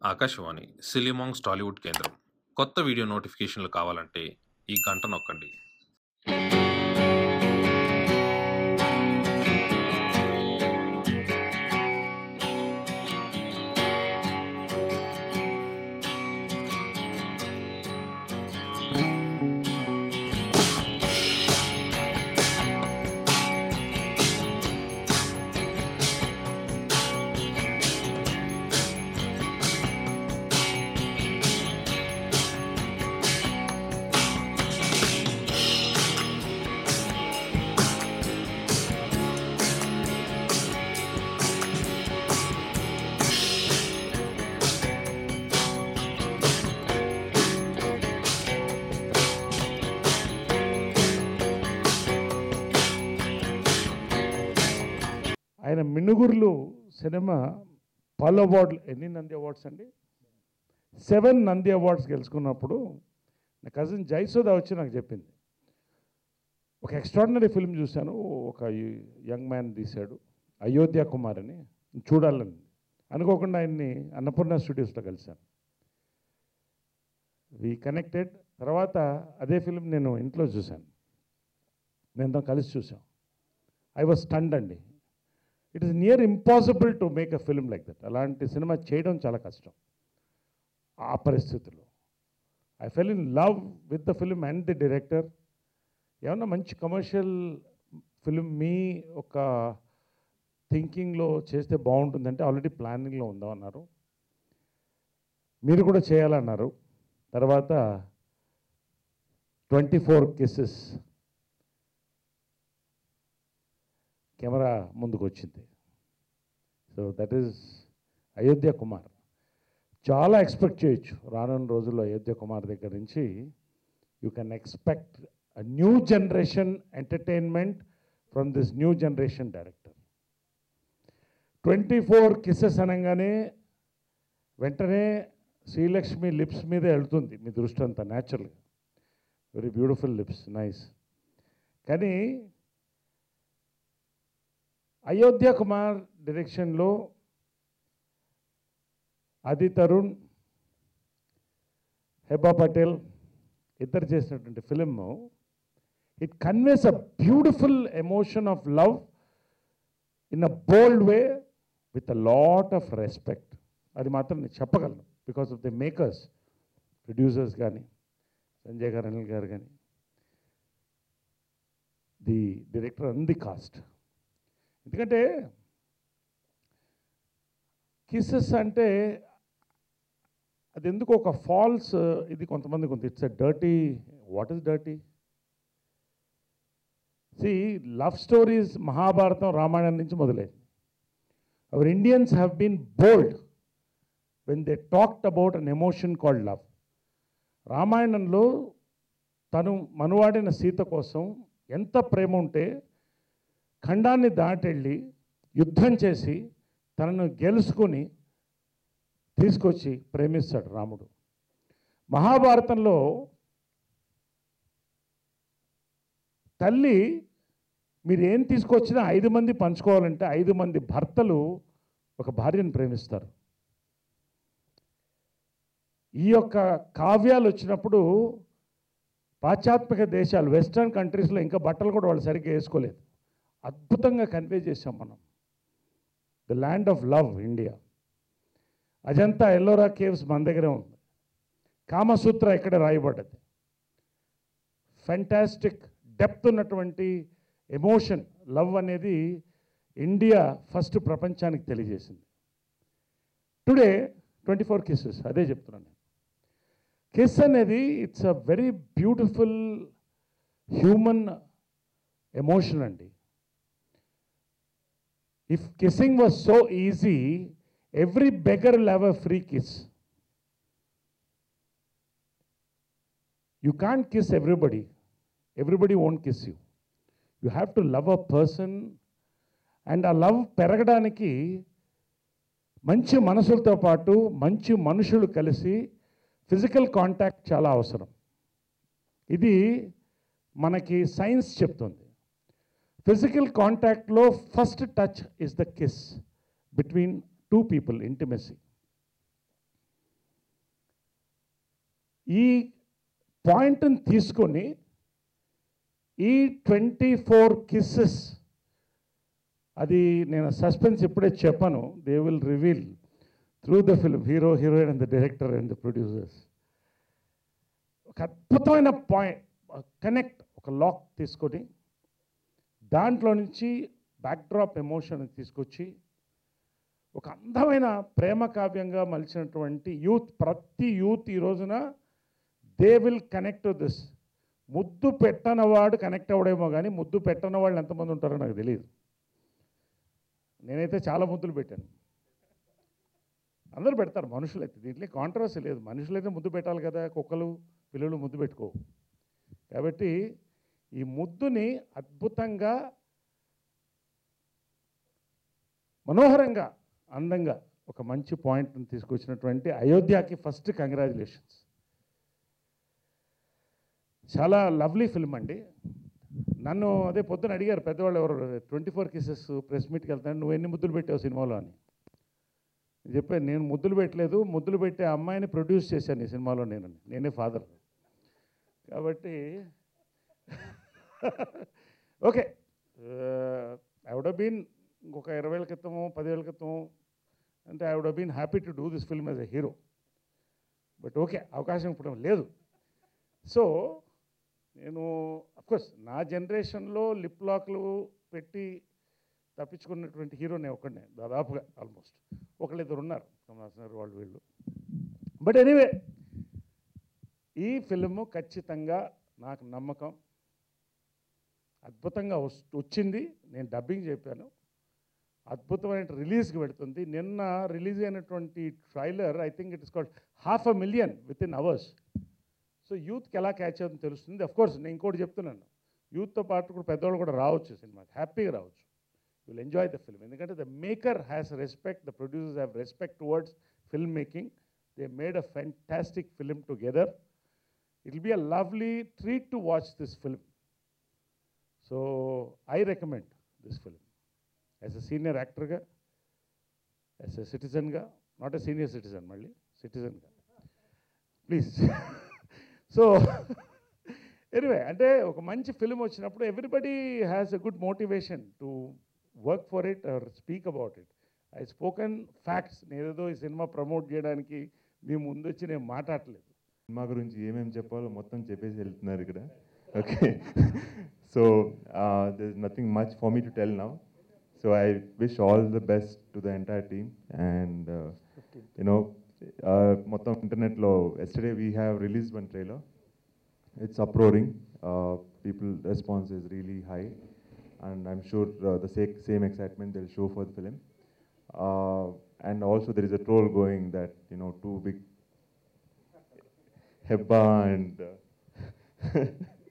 ఆకాశవాణి సిలిమాంగ్స్ టాలీవుడ్ కేంద్రం కొత్త వీడియో నోటిఫికేషన్లు కావాలంటే ఈ గంట నొక్కండి ఆయన మినుగుర్లు సినిమా పలు అవార్డులు ఎన్ని నంది అవార్డ్స్ అండి సెవెన్ నంది అవార్డ్స్ గెలుచుకున్నప్పుడు నా కజిన్ జైసోద వచ్చి నాకు చెప్పింది ఒక ఎక్స్ట్రాడినరీ ఫిల్మ్ చూశాను ఒక యంగ్ మ్యాన్ తీశాడు అయోధ్య కుమార్ అని చూడాలని అనుకోకుండా ఆయన్ని అన్నపూర్ణ స్టూడియోస్లో కలిశాను వి కనెక్టెడ్ తర్వాత అదే ఫిల్మ్ నేను ఇంట్లో చూశాను మేమంతా కలిసి చూసాం ఐ వాజ్ స్టండ్ అండి it is near impossible to make a film like that అలాంటి సినిమా చేయడం చాలా కష్టం ఆ పరిస్థితుల్లో I fell in love with the film and the director ఏమన్నా మంచి కమర్షియల్ ఫిల్మ్ మీ ఒక థింకింగ్లో చేస్తే బాగుంటుందంటే ఆల్రెడీ ప్లానింగ్లో ఉందామన్నారు మీరు కూడా చేయాలన్నారు తర్వాత ట్వంటీ ఫోర్ కిసెస్ కెమెరా ముందుకు వచ్చింది so that is Ayodhya Kumar చాలా ఎక్స్పెక్ట్ చేయొచ్చు రానున్న రోజుల్లో అయోధ్య కుమార్ దగ్గర నుంచి you can expect a new generation entertainment from this new generation director twenty four kisses అనగానే వెంటనే శ్రీలక్ష్మి లిప్స్ మీదే వెళ్తుంది మీ దృష్టి అంతా న్యాచురల్గా వెరీ బ్యూటిఫుల్ లిప్స్ నైస్ కానీ అయోధ్య కుమార్ డైరెక్షన్లో ఆది తరుణ్ హెబా పటేల్ ఇద్దరు చేసినటువంటి film it conveys a beautiful emotion of love in a bold way with a lot of respect అది మాత్రం నేను చెప్పగలను because of the makers producers కానీ సంజయ్ గారు అనిల్ గారు కానీ the director and the cast ఎందుకంటే కిసెస్ అంటే అది ఎందుకు ఒక ఫాల్స్ ఇది కొంతమంది కొంత it's a dirty what is dirty see love stories Mahabharatam Ramayanam నుంచి మొదలైంది our Indians have been bold when they talked about an emotion called love రామాయణంలో తను మనువాడిన సీత కోసం ఎంత ప్రేమ ఉంటే ఖండాన్ని దాటెళ్ళి యుద్ధం చేసి తనను గెలుచుకొని తీసుకొచ్చి ప్రేమిస్తాడు రాముడు మహాభారతంలో తల్లి మీరు ఏం తీసుకొచ్చినా ఐదు మంది పంచుకోవాలంటే ఐదు మంది భర్తలు ఒక భార్యను ప్రేమిస్తారు ఈ యొక్క కావ్యాలు వచ్చినప్పుడు పాశ్చాత్మిక దేశాలు వెస్ట్రన్ కంట్రీస్లో ఇంకా బట్టలు కూడా వాళ్ళు సరిగ్గా వేసుకోలేదు అద్భుతంగా కన్వే చేసాం మనం the land of love India Ajanta Ellora caves మన దగ్గరే ఉంది కామసూత్ర ఇక్కడ రాయబడ్డది ఫెంటాస్టిక్ డెప్త్ ఉన్నటువంటి ఎమోషన్ లవ్ అనేది ఇండియా ఫస్ట్ ప్రపంచానికి తెలియజేసింది టుడే ట్వంటీ ఫోర్ కిస్సెస్ అదే చెప్తున్నాను నేను కిస్ అనేది it's a very beautiful human emotion అండి if kissing was so easy every beggar love a free kiss you can't kiss everybody everybody won't kiss you you have to love a person and ఆ love పెరగడానికి మంచి మనసులతో పాటు మంచి మనుషులు కలిసి physical contact చాలా అవసరం ఇది మనకి సైన్స్ చెప్తుంది ఫిజికల్ కాంటాక్ట్లో first touch is the kiss between two people intimacy ఈ పాయింట్ని తీసుకొని ఈ ట్వంటీ ఫోర్ కిస్సెస్ అది నేను సస్పెన్స్ ఇప్పుడే చెప్పాను they will reveal through the film hero heroine and the director and the producers ఒక అద్భుతమైన పాయింట్ కనెక్ట్ ఒక లాక్ తీసుకొని దాంట్లో నుంచి బ్యాక్డ్రాప్ ఎమోషన్ తీసుకొచ్చి ఒక అందమైన ప్రేమ కావ్యంగా మలిచినటువంటి యూత్ ప్రతి యూత్ ఈ రోజున they will connect to this ముద్దు పెట్టనవాడు కనెక్ట్ అవ్వడేమో కానీ ముద్దు పెట్టని వాళ్ళు ఎంతమంది ఉంటారో నాకు తెలియదు నేనైతే చాలా ముద్దులు పెట్టాను అందరూ పెడతారు మనుషులైతే దీంట్లో కాంట్రవర్సీ లేదు మనుషులైతే ముద్దు పెట్టాలి కదా కుక్కలు పిల్లలు ముద్దు పెట్టుకోవు కాబట్టి ఈ ముద్దుని అద్భుతంగా మనోహరంగా అందంగా ఒక మంచి పాయింట్ని తీసుకొచ్చినటువంటి అయోధ్యకి ఫస్ట్ కంగ్రాచులేషన్స్ చాలా లవ్లీ ఫిల్మ్ అండి నన్ను అదే పొద్దున అడిగారు పెద్దవాళ్ళు ఎవరు ట్వంటీ ఫోర్ కేసెస్ ప్రెస్ మీట్కి వెళ్తాను నువ్వు ఎన్ని ముద్దులు పెట్టావు సినిమాలో అని నేను చెప్పాను నేను ముద్దులు పెట్టలేదు ముద్దులు పెట్టే అమ్మాయిని ప్రొడ్యూస్ చేశాను ఈ సినిమాలో నేను నేనే ఫాదర్ కాబట్టి ఓకే ఐ వుడ్ బీన్ ఇంకొక ఇరవై ఏళ్ళ క్రితము పదివేల క్రితం అంటే I would been happy to do this film as a hero but okay అవకాశం ఇప్పుడు లేదు సో నేను అఫ్కోర్స్ నా జనరేషన్లో లిప్ లాక్లు పెట్టి తప్పించుకున్నటువంటి హీరో నేను ఒక్కడనే దాదాపుగా ఆల్మోస్ట్ ఒకళ్ళిద్దరు ఉన్నారు కమలాసన్ గారు వాళ్ళు వీళ్ళు బట్ ఎనీవే ఈ ఫిల్ము ఖచ్చితంగా నాకు నమ్మకం అద్భుతంగా వస్- వచ్చింది నేను డబ్బింగ్ చెప్పాను అద్భుతమైన రిలీజ్కి పెడుతుంది నిన్న రిలీజ్ అయినటువంటి trailer I think it is called half a million within hours so యూత్కి ఎలా క్యాచ్ అవుతుందో తెలుస్తుంది అఫ్ కోర్స్ నేను ఇంకోటి చెప్తున్నాను యూత్తో పాటు కూడా పెద్దవాళ్ళు కూడా రావచ్చు సినిమాకి హ్యాపీగా రావచ్చు విల్ ఎంజాయ్ ద ఫిల్మ్ ఎందుకంటే the maker has respect the producers have respect towards film making they made a fantastic film together it will be a lovely treat to watch this film so I recommend this film as a senior యాక్టర్గా as a సిటిజన్గా not a senior citizen మళ్ళీ సిటిజన్గా please so anyway అంటే ఒక మంచి film వచ్చినప్పుడు everybody has a good motivation to work for it or speak about it I spoken facts నేనేదో ఈ సినిమా ప్రమోట్ చేయడానికి మీ ముందు వచ్చి నేను మాట్లాడలేదు సినిమా గురించి ఏమేమి చెప్పాలో మొత్తం చెప్పేసి వెళ్తున్నారు ఇక్కడ okay so there is nothing much for me to tell now so I wish all the best to the entire team and you know మొత్తం ఇంటర్నెట్లో yesterday we have release one trailer it's uproaring. Uh, people response is really high, and I'm sure uh, the same, same excitement they'll show for the film. Uh, and also there is a troll going that you know two big Hebba and uh,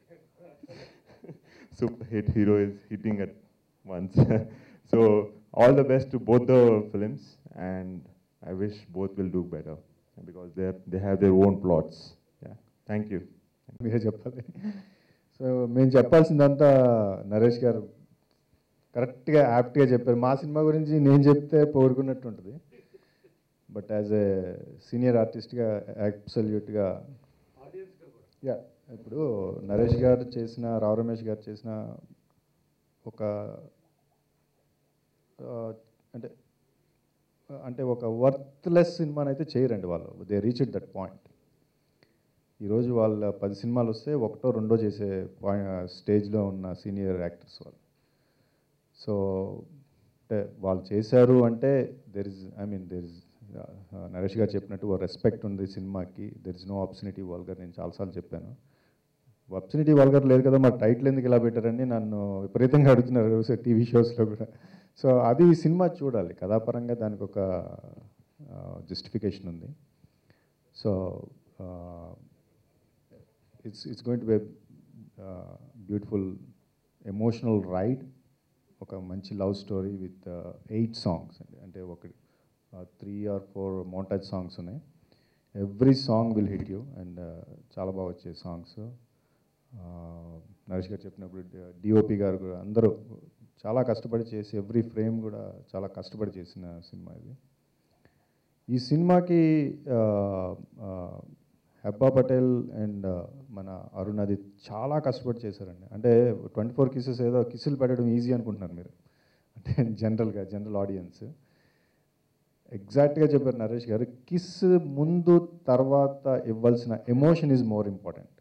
super hit hero is hitting at once. so all the best to both the films, and I wish both will do better because they they have their own plots. Yeah, thank you. మీరే చెప్పాలి so మేము చెప్పాల్సిందంతా నరేష్ గారు కరెక్ట్గా యాప్ట్గా చెప్పారు మా cinema గురించి నేను చెప్తే పోగొడుకున్నట్టు ఉంటుంది బట్ యాజ్ ఏ సీనియర్ ఆర్టిస్ట్గా అబ్సల్యూట్గా యా ఇప్పుడు నరేష్ గారు చేసిన రావు రమేష్ గారు చేసిన ఒక ఆ, అంటే అంటే ఒక వర్త్లెస్ సినిమాని అయితే చేయరండి వాళ్ళు they reach it that point ఈరోజు వాళ్ళ పది సినిమాలు వస్తే ఒకటో రెండో చేసే పాయింట్ స్టేజ్లో ఉన్న సీనియర్ యాక్టర్స్ వాళ్ళు సో అంటే వాళ్ళు చేశారు అంటే there is I mean there is Naresh garu చెప్పినట్టు రెస్పెక్ట్ ఉంది సినిమాకి there is no obscenity vulgar నేను చాలాసార్లు చెప్పాను ఆప్షనిటీ వల్గర్ లేదు కదా మరి టైటిల్ ఎందుకు ఇలా పెట్టారని నన్ను విపరీతంగా అడుగుతున్నారు టీవీ షోస్లో కూడా సో అది ఈ సినిమా చూడాలి కథాపరంగా దానికి ఒక జస్టిఫికేషన్ ఉంది so it's it's going to be beautiful emotional ride ఒక మంచి love story with eight songs అంటే ఒక three or four montage songs ఉన్నాయి every song will hit you and చాలా బాగా వచ్చే సాంగ్స్ నరేష్ గారు చెప్పినప్పుడు డిఓపి గారు కూడా అందరూ చాలా కష్టపడి చేసి ఎవ్రీ ఫ్రేమ్ కూడా చాలా కష్టపడి చేసిన సినిమా ఇది ఈ సినిమాకి హెబ్బా పటేల్ అండ్ మన అరుణ్ అది చాలా కష్టపడి చేశారండి అంటే ట్వంటీ ఫోర్ కిసెస్ ఏదో కిస్సులు పెట్టడం ఈజీ అనుకుంటున్నారు మీరు అంటే జనరల్గా జనరల్ ఆడియన్స్ ఎగ్జాక్ట్గా చెప్పారు నరేష్ గారు కిస్ ముందు తర్వాత ఇవ్వాల్సిన emotion is more important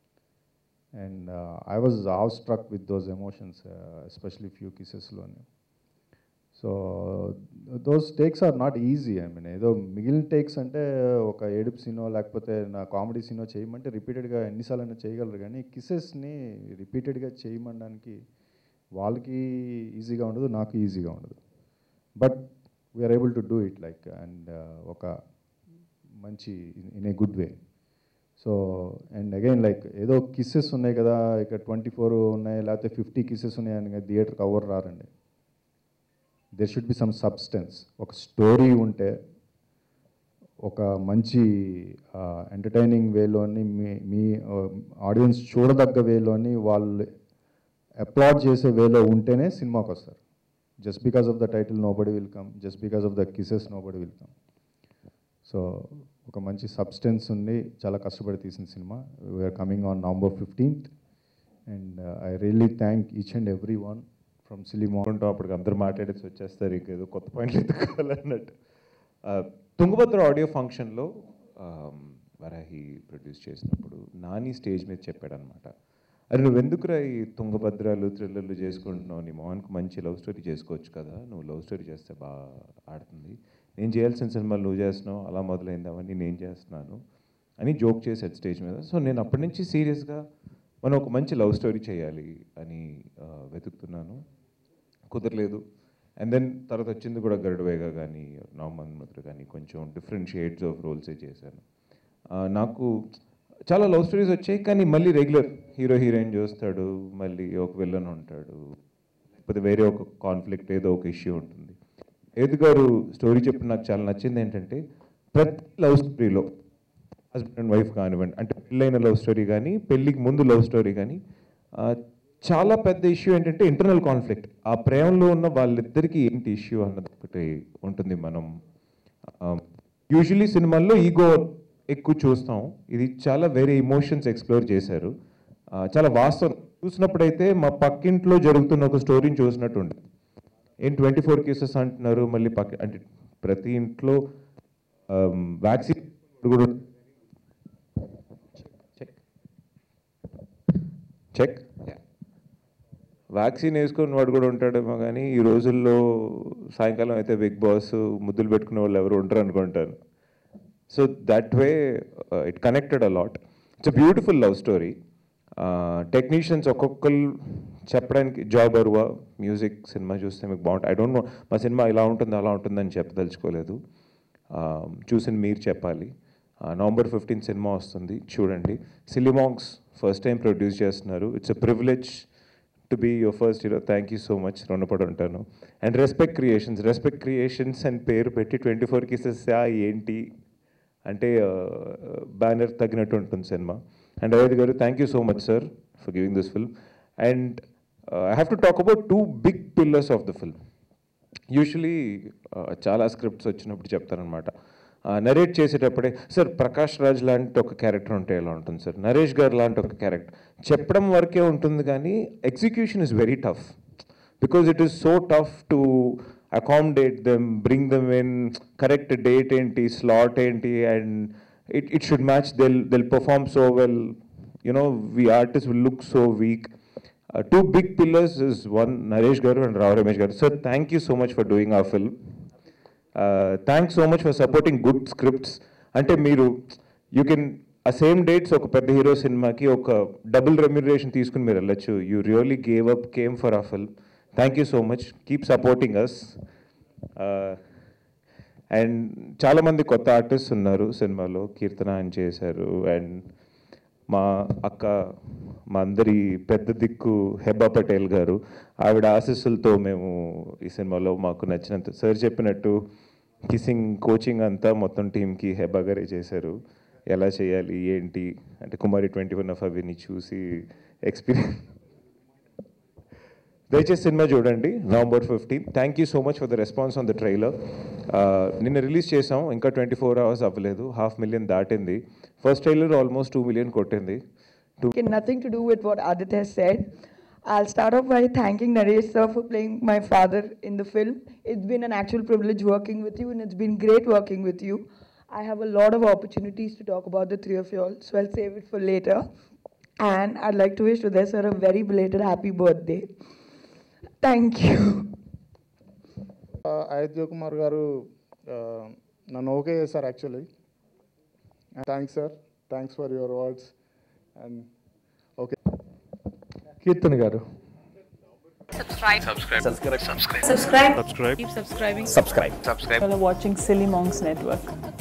and I was awestruck with those emotions especially few కిసెస్లోని so those takes are not easy I mean ఏదో మిగిలిన టేక్స్ అంటే ఒక ఏడుపు సీనో లేకపోతే నా కామెడీ సీనో చేయమంటే రిపీటెడ్గా ఎన్నిసార్లు అయినా చేయగలరు కానీ కిసెస్ని రిపీటెడ్గా చేయమనడానికి వాళ్ళకి ఈజీగా ఉండదు నాకు ఈజీగా ఉండదు but we are able to do it like and ఒక మంచి in a good way so and again like ఏదో కిస్సెస్ ఉన్నాయి కదా ఇక ట్వంటీ ఫోర్ ఉన్నాయి లేకపోతే ఫిఫ్టీ కిస్సెస్ ఉన్నాయని థియేటర్ కవర్ రారండి there should be some substance ఒక స్టోరీ ఉంటే ఒక మంచి ఎంటర్టైనింగ్ వేలోని మీ మీ ఆడియన్స్ చూడదగ్గ వేలోని వాళ్ళు అప్లాడ్ చేసే వేలో ఉంటేనే సినిమాకి వస్తారు just because of the title nobody will come just because of the kisses nobody will come so ఒక మంచి సబ్స్టెన్స్ ఉంది చాలా కష్టపడి తీసిన సినిమా we are coming on November fifteenth and I really thank each and every one from సిలిమో అనుకుంటాం అప్పటికి అందరూ మాట్లాడేసి వచ్చేస్తారు ఇంకేదో కొత్త పాయింట్లు ఎత్తుకోవాలన్నట్టు ఆ, తుంగభద్ర ఆడియో ఫంక్షన్లో వరాహి ప్రొడ్యూస్ చేసినప్పుడు నాని స్టేజ్ మీద చెప్పాడనమాట అరే నువ్వు ఎందుకురా ఈ తుంగభద్రాలు థ్రిల్లర్లు చేసుకుంటున్నావు నీ మోహన్కి మంచి లవ్ స్టోరీ చేసుకోవచ్చు కదా నువ్వు లవ్ స్టోరీ చేస్తే బాగా ఆడుతుంది నేను చేయాల్సిన సినిమాలు నువ్వు చేస్తున్నావు అలా మొదలైంది అవన్నీ నేను చేస్తున్నాను అని జోక్ చేశాడు స్టేజ్ మీద సో నేను అప్పటి నుంచి సీరియస్గా మనం ఒక మంచి లవ్ స్టోరీ చేయాలి అని ఆ, వెతుకుతున్నాను కుదరలేదు అండ్ దెన్ తర్వాత వచ్చింది కూడా గరుడవేగా కానీ నవమన్ ముద్ర కానీ కొంచెం డిఫరెంట్ షేడ్స్ ఆఫ్ రోల్సే చేశాను ఆ, నాకు చాలా లవ్ స్టోరీస్ వచ్చాయి కానీ మళ్ళీ రెగ్యులర్ హీరో హీరోయిన్ చూస్తాడు మళ్ళీ ఒక విలన్ ఉంటాడు లేకపోతే వేరే ఒక కాన్ఫ్లిక్ట్ ఏదో ఒక ఇష్యూ ఉంటుంది ఏది గారు స్టోరీ చెప్పి నాకు చాలా నచ్చింది ఏంటంటే ప్రతి లవ్ స్టోరీలో హస్బెండ్ అండ్ వైఫ్ కానివ్వండి అంటే పెళ్ళైన లవ్ స్టోరీ కానీ పెళ్ళికి ముందు లవ్ స్టోరీ కానీ ఆ, చాలా పెద్ద ఇష్యూ ఏంటంటే ఇంటర్నల్ కాన్ఫ్లిక్ట్ ఆ ప్రేమలో ఉన్న వాళ్ళిద్దరికీ ఏంటి ఇష్యూ అన్నది ఒకటి ఉంటుంది మనం యూజువలీ సినిమాల్లో ఈగో ఎక్కువ చూస్తాం ఇది చాలా వేరే ఇమోషన్స్ ఎక్స్ప్లోర్ చేశారు ఆ, చాలా వాస్తవం చూసినప్పుడైతే మా పక్కింట్లో జరుగుతున్న ఒక స్టోరీని చూసినట్టు ఉంది ఏం ట్వంటీ ఫోర్ కేసెస్ అంటున్నారు మళ్ళీ పక్క అంటే ప్రతి ఇంట్లో వ్యాక్సిన్ కూడా చెక్ చెక్ వ్యాక్సిన్ వేసుకుని వాడు కూడా ఉంటాడేమో కానీ ఈ రోజుల్లో సాయంకాలం అయితే బిగ్ బాస్ ముద్దులు పెట్టుకునే వాళ్ళు ఎవరు ఉండరు అనుకుంటాను so that way it connected a lot it's a beautiful love story technicians ఒక్కొక్కరు చెప్పడానికి జాబ్ అరువా మ్యూజిక్ సినిమా చూస్తే మీకు బాగుంటుంది ఐ డోంట్ నో మా సినిమా ఇలా ఉంటుంది అలా ఉంటుందని చెప్పదలుచుకోలేదు Uh, చూసిన మీరు చెప్పాలి నవంబర్ ఫిఫ్టీన్ సినిమా వస్తుంది చూడండి సిలిమాంగ్స్ ఫస్ట్ టైం ప్రొడ్యూస్ చేస్తున్నారు it's a privilege to be your first hero thank you so much రుణపడి ఉంటాను and respect creations respect creations అని పేరు పెట్టి ట్వంటీ ఫోర్ కిసెస్ ఏంటి అంటే బ్యానర్ తగినట్టు ఉంటుంది సినిమా అండ్ అవేది garu thank you so much sir for giving this film and I have to talk about two big pillars of the film usually చాలా scripts వచ్చినప్పుడు చెప్తారనమాట నరేట్ చేసేటప్పుడే సార్ ప్రకాష్ రాజ్ లాంటి ఒక క్యారెక్టర్ ఉంటే ఎలా ఉంటుంది సార్ నరేష్ గారు లాంటి ఒక క్యారెక్టర్ చెప్పడం వరకే ఉంటుంది కానీ execution is very tough because it is so tough to accommodate them bring them in correct date ఏంటి స్లాట్ ఏంటి and it it should match they'll they'll perform so well you know we artist will look so weak Uh, two big pillars is one Naresh Garu and Rao Ramesh Garu. Sir, thank you so much for doing our film. Uh, thanks so much for supporting good scripts. అంటే మీరు you can uh same dates ఒక పెద్ద hero సినిమాకి ఒక double remuneration తీసుకుని మీరు వెళ్ళొచ్చు you really gave up came for a film thank you so much keep supporting us and చాలామంది కొత్త ఆర్టిస్ట్ ఉన్నారు సినిమాలో కీర్తన అని చేశారు అండ్ మా అక్క మా అందరి పెద్ద దిక్కు హెబ్బా పటేల్ గారు ఆవిడ ఆశీస్సులతో మేము ఈ సినిమాలో మాకు నచ్చినంత సార్ చెప్పినట్టు కిసింగ్ కోచింగ్ అంతా మొత్తం టీంకి హెబ్బా గారే చేశారు ఎలా చేయాలి ఏంటి అంటే కుమారి ట్వంటీ వన్ ఆఫ్ అవిని చూసి ఎక్స్పీరియన్స్ దయచేసి సినిమా చూడండి November fifteen thank you so much for the response on the trailer నిన్న రిలీజ్ చేసాం ఇంకా ట్వంటీ ఫోర్ అవర్స్ అవ్వలేదు హాఫ్ మిలియన్ దాటింది first trailer almost two million కొట్టింది Okay, nothing to do with what Aditya said. I'll start off by thanking Naresh sir for playing my father in the film. It's been an actual privilege working with you, and it's been great working with you. I have a lot of opportunities to talk about the three of you all, so I'll save it for later. And I'd like to wish Uday sir a very belated happy birthday. Thank you. Ayodhya Kumar garu ఆ, నన్ను okay చేశారు actually thanks sir thanks for your words and okay Keerthan garu subscribe keep subscribing subscribe subscribe subscribe watching silly monks network